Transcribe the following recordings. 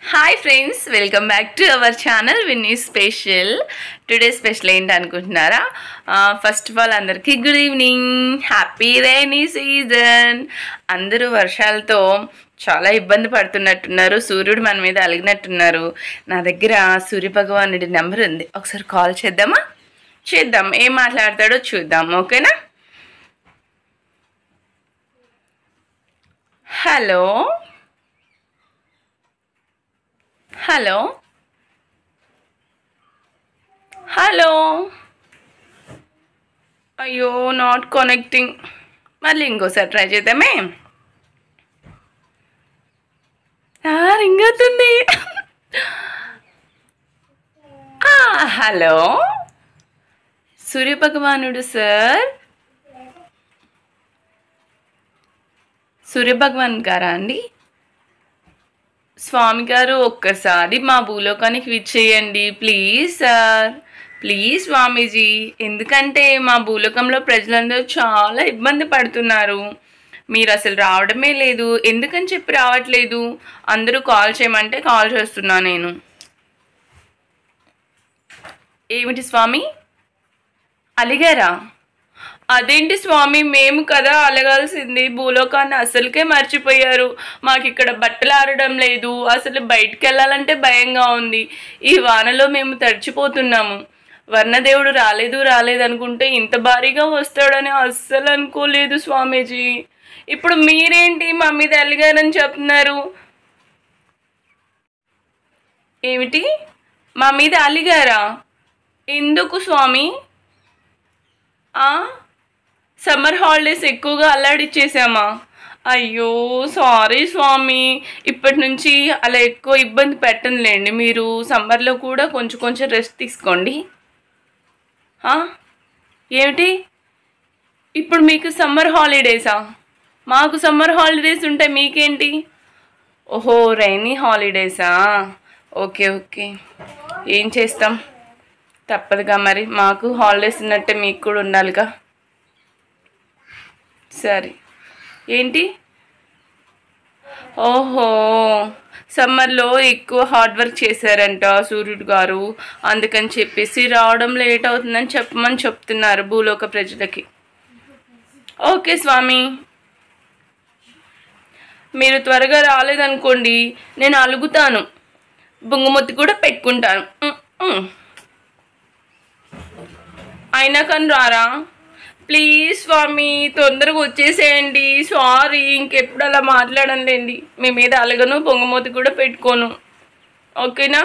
Hi friends welcome back to our channel విన్నీ special today special ఏంటి అనుకుంటున్నారా first of all అందరికీ good evening happy rainy season అందరూ వర్షాలతో చాలా ఇబ్బంది పడుతున్నట్టున్నారు సూర్యుడు మన మీద అలిగినట్టున్నారు నా దగ్గర సూర్య భగవానుడి నెంబర్ ఉంది ఒకసారి కాల్ చేద్దామా చేద్దాం ఏం మాట్లాడతాడో చూద్దాం ఓకేనా హలో హలో హలో అయ్యో నాట్ కనెక్టింగ్ మళ్ళీ ఇంకోసారి ట్రై చేద్దామే రింగ్ అవుతుంది ఆ, హలో సూర్యభగవానుడు సార్ సూర్యభగవాన్ గారా అండి స్వామి గారు ఒక్కసారి మా భూలోకానికి విచ్చేయండి ప్లీజ్ సార్ ప్లీజ్ స్వామీజీ ఎందుకంటే మా భూలోకంలో ప్రజలందరూ చాలా ఇబ్బంది పడుతున్నారు మీరు అసలు రావడమే లేదు ఎందుకని చెప్పి రావట్లేదు అందరూ కాల్ చేయమంటే కాల్ చేస్తున్నా నేను ఏమిటి స్వామి అలిగారా అదేంటి స్వామి మేము కదా అలగాల్సింది భూలోకాన్ని అసలుకే మర్చిపోయారు మాకు ఇక్కడ బట్టలు ఆరడం లేదు అసలు బయటికి వెళ్ళాలంటే భయంగా ఉంది ఈ వానలో మేము తడిచిపోతున్నాము వర్ణదేవుడు రాలేదు రాలేదు అనుకుంటే ఇంత భారీగా వస్తాడని అస్సలు అనుకోలేదు స్వామీజీ ఇప్పుడు మీరేంటి మా మీద అలిగారని చెప్తున్నారు ఏమిటి మా మీద అలిగారా ఎందుకు స్వామి ఆ? సమ్మర్ హాలిడేస్ ఎక్కువగా అల్లాడిచ్చేసామా అయ్యో సారీ స్వామి ఇప్పటి నుంచి అలా ఎక్కువ ఇబ్బంది పెట్టనులేండి మీరు సమ్మర్లో కూడా కొంచెం కొంచెం రెస్ట్ తీసుకోండి ఆ? ఏమిటి ఇప్పుడు మీకు సమ్మర్ హాలిడేసా మాకు సమ్మర్ హాలిడేస్ ఉంటాయి మీకేంటి ఓహో రైనీ హాలిడేసా ఓకే ఓకే ఏం చేస్తాం తప్పదుగా మరి మాకు హాలిడేస్ ఉన్నట్టే మీకు కూడా ఉండాలిగా సరే ఏంటి ఓహో సమ్మర్లో ఎక్కువ హార్డ్ వర్క్ చేశారంట సూర్యుడు గారు అందుకని చెప్పేసి రావడం లేట్ అవుతుందని చెప్పమని చెప్తున్నారు భూలోక ప్రజలకి ఓకే స్వామి మీరు త్వరగా రాలేదనుకోండి నేను అలుగుతాను బొంగుమొత్తి కూడా పెట్టుకుంటాను ఉమ్, ఉమ్. అయినా కానీ రారా ప్లీజ్ స్వామి తొందరగా వచ్చేసేయండి సారీ ఇంకెప్పుడు అలా మాట్లాడనులేండి మీ మీద అలగను పొంగమూతి కూడా పెట్టుకోను ఓకేనా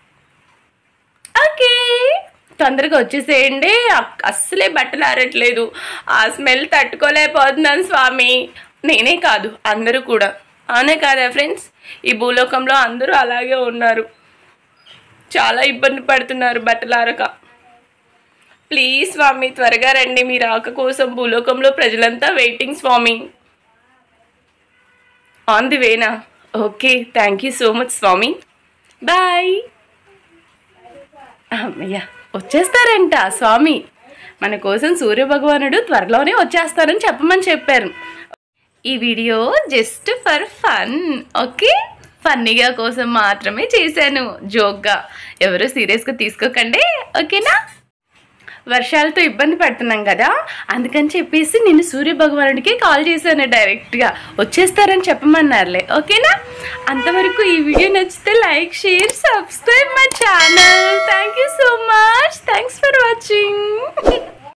ఓకే తొందరగా వచ్చేసేయండి అక్- అస్సలే బట్టలు ఆరట్లేదు ఆ స్మెల్ తట్టుకోలేకపోతున్నాను స్వామి నేనే కాదు అందరూ కూడా అవునే కాదా ఫ్రెండ్స్ ఈ భూలోకంలో అందరూ అలాగే ఉన్నారు చాలా ఇబ్బంది పడుతున్నారు బట్టలు ఆరక ప్లీజ్ స్వామి త్వరగా రండి మీ రాక కోసం భూలోకంలో ప్రజలంతా వెయిటింగ్ స్వామి ఆన్ ది వేనా okay thank you so much స్వామి బాయ్ అమ్మయ్య వచ్చేస్తారంట స్వామి మన కోసం సూర్యభగవానుడు త్వరలోనే వచ్చేస్తారని చెప్పమని చెప్పారు ఈ video just for fun okay ఫన్నీగా కోసం మాత్రమే చేశాను జోక్గా ఎవరు సీరియస్గా తీసుకోకండి ఓకేనా వర్షాలతో ఇబ్బంది పడుతున్నాం కదా అందుకని చెప్పేసి నేను సూర్య భగవానుడికి కాల్ చేశాను డైరెక్ట్గా వచ్చేస్తారని చెప్పమన్నారులే ఓకేనా అంతవరకు ఈ వీడియో నచ్చితే like share subscribe my channel thank you so much thanks for watching